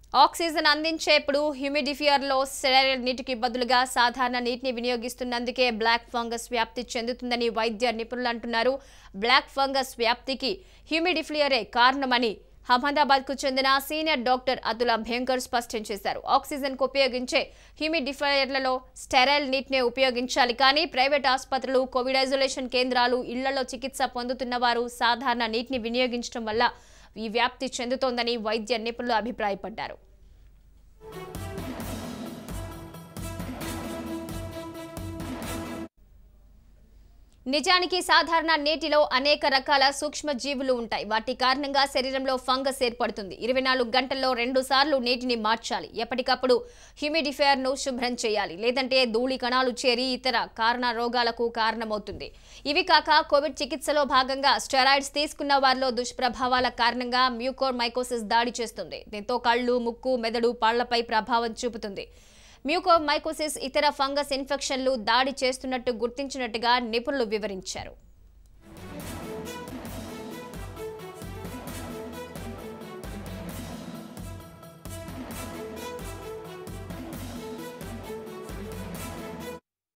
oxygen అందించేప్పుడు హ్యూమిడిఫియర్లో sterile నీటికి బదులుగా సాధారణ నీటిని వినియోగిస్తున్నందుకే బ్లాక్ ఫంగస్ వ్యాప్తి చెందుతుందని వైద్య నిపుణులు అంటున్నారు బ్లాక్ ఫంగస్ వ్యాప్తికి హ్యూమిడిఫియరే కారణమని అహ్మదాబాద్కు చెందిన సీనియర్ డాక్టర్ అతుల భయంకర్ స్పష్టం చేశారు ఆక్సిజన్కు ఉపయోగించే హ్యూమిడిఫైయర్లలో స్టెరైల్ నీటినే ఉపయోగించాలి కానీ ప్రైవేట్ ఆసుపత్రులు కోవిడ్ ఐసోలేషన్ కేంద్రాలు ఇళ్లలో చికిత్స పొందుతున్న వారు సాధారణ నీటిని వినియోగించడం వల్ల ఈ వ్యాప్తి చెందుతోందని వైద్య నిపుణులు అభిప్రాయపడ్డారు నిజానికి సాధారణ నీటిలో అనేక రకాల సూక్ష్మ జీవులు ఉంటాయి వాటి కారణంగా శరీరంలో ఫంగస్ ఏర్పడుతుంది ఇరవై నాలుగు గంటల్లో రెండు సార్లు నీటిని మార్చాలి ఎప్పటికప్పుడు హ్యూమిడిఫైయర్ ను శుభ్రం చేయాలి లేదంటే ధూళి కణాలు చేరి ఇతర కారణ రోగాలకు కారణమవుతుంది ఇవి కాక కోవిడ్ చికిత్సలో భాగంగా స్టెరాయిడ్స్ తీసుకున్న వారిలో దుష్ప్రభావాల కారణంగా మ్యూకోర్ మైకోసిస్ దాడి చేస్తుంది దీంతో కళ్ళు ముక్కు మెదడు పాళ్లపై ప్రభావం చూపుతుంది మ్యూకోమైకోసిస్ ఇతర ఫంగస్ ఇన్ఫెక్షన్లు దాడి చేస్తున్నట్టు గుర్తించినట్టుగా నిపుణులు వివరించారు